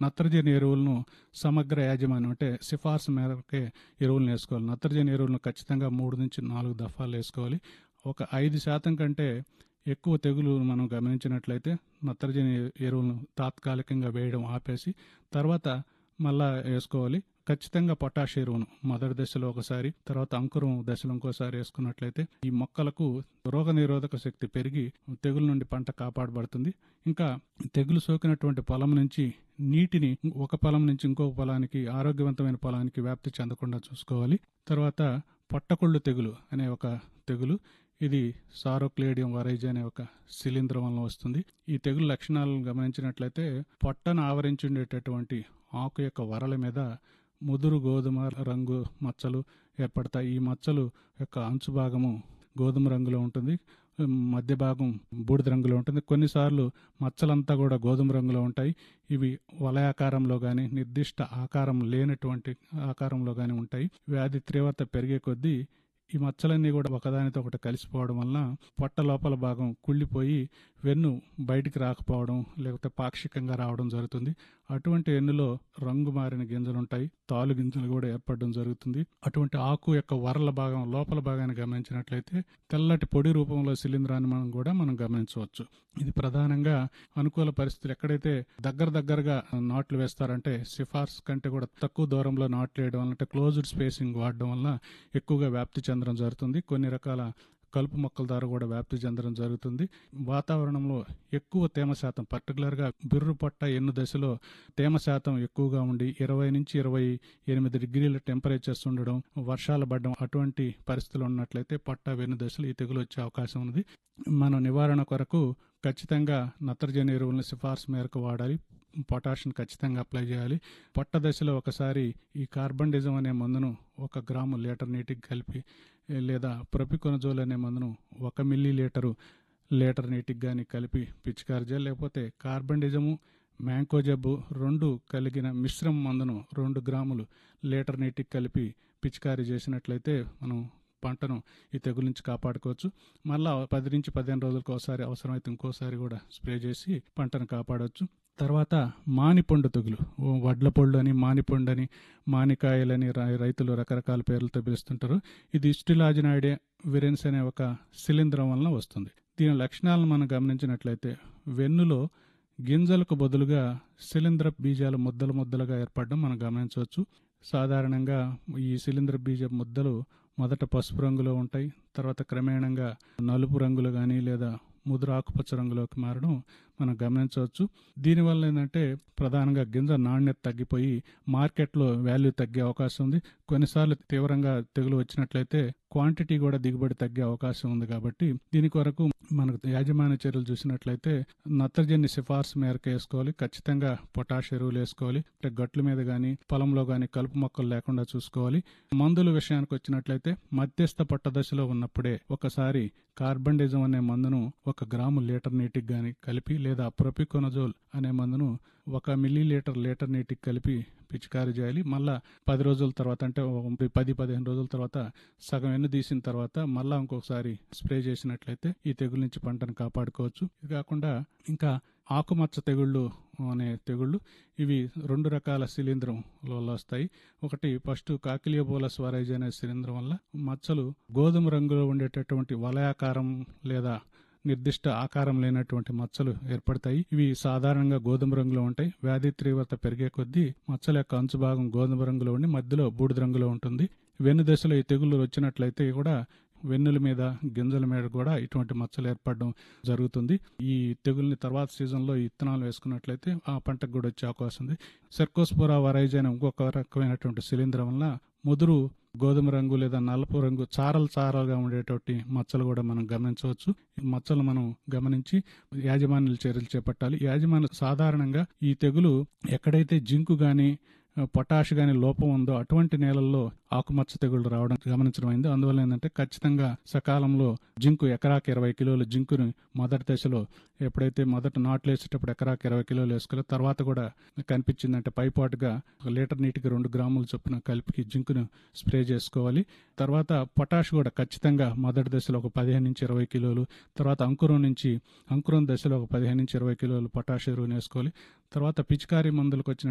నత్రజని ఎరువులను సమగ్ర యాజమాన్యం అంటే సిఫార్సు మేరకే ఎరువులను వేసుకోవాలి నత్రజని ఎరువులను ఖచ్చితంగా మూడు నుంచి నాలుగు దఫాలు వేసుకోవాలి ఒక ఐదు శాతం కంటే ఎక్కువ తెగులు మనం గమనించినట్లయితే నత్రజని ఎరువులను తాత్కాలికంగా వేయడం ఆపేసి తర్వాత మళ్ళా వేసుకోవాలి ఖచ్చితంగా పొటాష్ ఎరువును మొదటి దశలో ఒకసారి తర్వాత అంకురం దశలో ఇంకోసారి వేసుకున్నట్లయితే ఈ మొక్కలకు రోగ నిరోధక శక్తి పెరిగి తెగుల నుండి పంట కాపాడబడుతుంది ఇంకా తెగులు సోకినటువంటి పొలం నుంచి నీటిని ఒక పొలం నుంచి ఇంకొక పొలానికి ఆరోగ్యవంతమైన పొలానికి వ్యాప్తి చెందకుండా చూసుకోవాలి తర్వాత పొట్టకొళ్ళు తెగులు అనే ఒక తెగులు ఇది సారోక్లేడియం వరైజ్ అనే ఒక శిలీంధ్రం వలన వస్తుంది ఈ తెగులు లక్షణాలను గమనించినట్లయితే పొట్టను ఆవరించి ఉండేటటువంటి ఆకు యొక్క వరల మీద ముదురు గోధుమ రంగు మచ్చలు ఏర్పడతాయి ఈ మచ్చలు యొక్క అంచు భాగము గోధుమ రంగులో ఉంటుంది మధ్య భాగం బూడిద రంగులో ఉంటుంది కొన్నిసార్లు మచ్చలంతా కూడా గోధుమ రంగులో ఉంటాయి ఇవి వలయాకారంలో కానీ నిర్దిష్ట ఆకారం లేనటువంటి ఆకారంలో కానీ ఉంటాయి వ్యాధి తీవ్రత పెరిగే కొద్దీ ఈ మచ్చలన్నీ కూడా ఒకదానితో ఒకటి కలిసిపోవడం వలన పొట్ట లోపల భాగం కుళ్ళిపోయి వెన్ను బయటికి రాకపోవడం లేకపోతే పాక్షికంగా రావడం జరుగుతుంది అటువంటి వెన్నులో రంగు మారిన గింజలు ఉంటాయి తాలు గింజలు కూడా ఏర్పడడం జరుగుతుంది అటువంటి ఆకు యొక్క వరల భాగం లోపల భాగాన్ని గమనించినట్లయితే తెల్లటి పొడి రూపంలో శిలీంధ్రాన్ని మనం కూడా మనం గమనించవచ్చు ఇది ప్రధానంగా అనుకూల పరిస్థితులు ఎక్కడైతే దగ్గర దగ్గరగా నాట్లు వేస్తారంటే సిఫార్స్ కంటే కూడా తక్కువ దూరంలో నాట్లు వేయడం వల్ల అంటే క్లోజ్డ్ స్పేసింగ్ వాడడం వల్ల ఎక్కువగా వ్యాప్తి చెందడం జరుగుతుంది కొన్ని రకాల కలుపు మొక్కల ద్వారా కూడా వ్యాప్తి చెందడం జరుగుతుంది వాతావరణంలో ఎక్కువ తేమ శాతం పర్టికులర్గా బిర్రు పొట్ట ఎన్ను దశలో తేమ శాతం ఎక్కువగా ఉండి ఇరవై నుంచి ఇరవై ఎనిమిది డిగ్రీల టెంపరేచర్స్ ఉండడం వర్షాలు పడడం అటువంటి పరిస్థితులు ఉన్నట్లయితే పొట్ట వెన్ను దశలో ఈ తెగులు వచ్చే అవకాశం ఉంది మనం నివారణ కొరకు ఖచ్చితంగా నత్రజని ఎరువులను సిఫార్సు మేరకు వాడాలి పొటాషియం ఖచ్చితంగా అప్లై చేయాలి పొట్ట దశలో ఒకసారి ఈ కార్బన్ డిజం అనే మందును ఒక గ్రాము లీటర్ నీటికి కలిపి లేదా ప్రొపికొనజోల్ అనే మందును ఒక మిల్లీ లీటరు లీటర్ నీటికి కానీ కలిపి పిచికారి చేయాలి లేకపోతే కార్బన్ డిజము మ్యాంకో జబ్బు రెండు కలిగిన మిశ్రమ మందును రెండు గ్రాములు లీటర్ నీటికి కలిపి పిచికారీ చేసినట్లయితే మనం పంటను ఈ తెగుల నుంచి కాపాడుకోవచ్చు మళ్ళా పది నుంచి పదిహేను రోజులకు ఒకసారి అవసరమైతే ఇంకోసారి కూడా స్ప్రే చేసి పంటను కాపాడవచ్చు తర్వాత మానిపండు తెగులు వడ్ల పొళ్ళు అని మానిపండు అని మానికాయలని రైతులు రకరకాల పేర్లతో పిలుస్తుంటారు ఇది ఇస్టిలాజినాయిడే విరెన్స్ అనే ఒక శిలీంధ్రం వలన వస్తుంది దీని లక్షణాలను మనం గమనించినట్లయితే వెన్నులో గింజలకు బదులుగా శిలీంధ్ర బీజాలు ముద్దలు ముద్దలుగా ఏర్పడడం మనం గమనించవచ్చు సాధారణంగా ఈ శిలీంధ్ర బీజ ముద్దలు మొదట పసుపు రంగులో ఉంటాయి తర్వాత క్రమేణంగా నలుపు రంగులు కానీ లేదా ముదురు ఆకుపచ్చ రంగులోకి మారడం మనం గమనించవచ్చు దీనివల్ల ఏంటంటే ప్రధానంగా గింజ నాణ్యత తగ్గిపోయి మార్కెట్లో వాల్యూ తగ్గే అవకాశం ఉంది కొన్నిసార్లు తీవ్రంగా తెగులు వచ్చినట్లయితే క్వాంటిటీ కూడా దిగుబడి తగ్గే అవకాశం ఉంది కాబట్టి దీని కొరకు మనకు యాజమాన్య చర్యలు చూసినట్లయితే నత్రజని సిఫార్సు మేరకు వేసుకోవాలి ఖచ్చితంగా పొటాష్ ఎరువులు వేసుకోవాలి అంటే గట్ల మీద కానీ పొలంలో కానీ కలుపు మొక్కలు లేకుండా చూసుకోవాలి మందుల విషయానికి వచ్చినట్లయితే మధ్యస్థ పొట్ట దశలో ఉన్నప్పుడే ఒకసారి కార్బండిజం అనే మందును ఒక గ్రాము లీటర్ నీటికి కానీ కలిపి లేదా ప్రొపికొనజోల్ అనే మందును ఒక మిల్లీ లీటర్ లీటర్ నీటికి కలిపి పిచికారీ చేయాలి మళ్ళా పది రోజుల తర్వాత అంటే పది పదిహేను రోజుల తర్వాత సగం ఎన్ను తీసిన తర్వాత మళ్ళా ఇంకొకసారి స్ప్రే చేసినట్లయితే ఈ తెగుల నుంచి పంటను కాపాడుకోవచ్చు ఇది కాకుండా ఇంకా ఆకుమచ్చ తెగుళ్ళు అనే తెగుళ్ళు ఇవి రెండు రకాల శిలీంధ్రం వల్ల వస్తాయి ఒకటి ఫస్ట్ కాకిలియోబోలస్ వరైజ్ అనే శిలీంధ్రం వల్ల మచ్చలు గోధుమ రంగులో ఉండేటటువంటి వలయాకారం లేదా నిర్దిష్ట ఆకారం లేనటువంటి మచ్చలు ఏర్పడతాయి ఇవి సాధారణంగా గోధుమ రంగులో ఉంటాయి వ్యాధి తీవ్రత పెరిగే కొద్దీ మచ్చల యొక్క అంచు భాగం గోధుమ రంగులో ఉండి మధ్యలో బూడిద రంగులో ఉంటుంది వెన్ను దశలో ఈ తెగులు వచ్చినట్లయితే కూడా వెన్నుల మీద గింజల మీద కూడా ఇటువంటి మచ్చలు ఏర్పడడం జరుగుతుంది ఈ తెగుల్ని తర్వాత సీజన్లో ఇత్తనాలు వేసుకున్నట్లయితే ఆ పంటకు కూడా వచ్చే అవకాశం ఉంది సెర్కోస్పోరా వరైజ్ అనే ఇంకొక రకమైనటువంటి శిలీంధ్రం వల్ల ముదురు గోధుమ రంగు లేదా నలుపు రంగు చారలు చారలుగా ఉండేటువంటి మచ్చలు కూడా మనం గమనించవచ్చు మచ్చలు మనం గమనించి యాజమాన్యుల చర్యలు చేపట్టాలి యాజమాన్య సాధారణంగా ఈ తెగులు ఎక్కడైతే జింకు గాని పొటాష్ గాని లోపం ఉందో అటువంటి నేలల్లో ఆకుమచ్చ తెగుళ్ళు రావడం గమనించడం అయింది అందువల్ల ఏంటంటే ఖచ్చితంగా సకాలంలో జింకు ఎకరాకి ఇరవై కిలోల జింకుని మొదటి దశలో ఎప్పుడైతే మొదట నాట్లు వేసేటప్పుడు ఎకరాకి ఇరవై కిలోలు వేసుకోవాలి తర్వాత కూడా కనిపించిందంటే పైపాటుగా ఒక లీటర్ నీటికి రెండు గ్రాముల చొప్పున కలిపి జింకును స్ప్రే చేసుకోవాలి తర్వాత పొటాష్ కూడా ఖచ్చితంగా మొదటి దశలో ఒక పదిహేను నుంచి ఇరవై కిలోలు తర్వాత అంకురం నుంచి అంకురం దశలో ఒక పదిహేను నుంచి ఇరవై కిలోలు పొటాష్ ఎరువుని వేసుకోవాలి తర్వాత పిచికారీ మందులకు వచ్చిన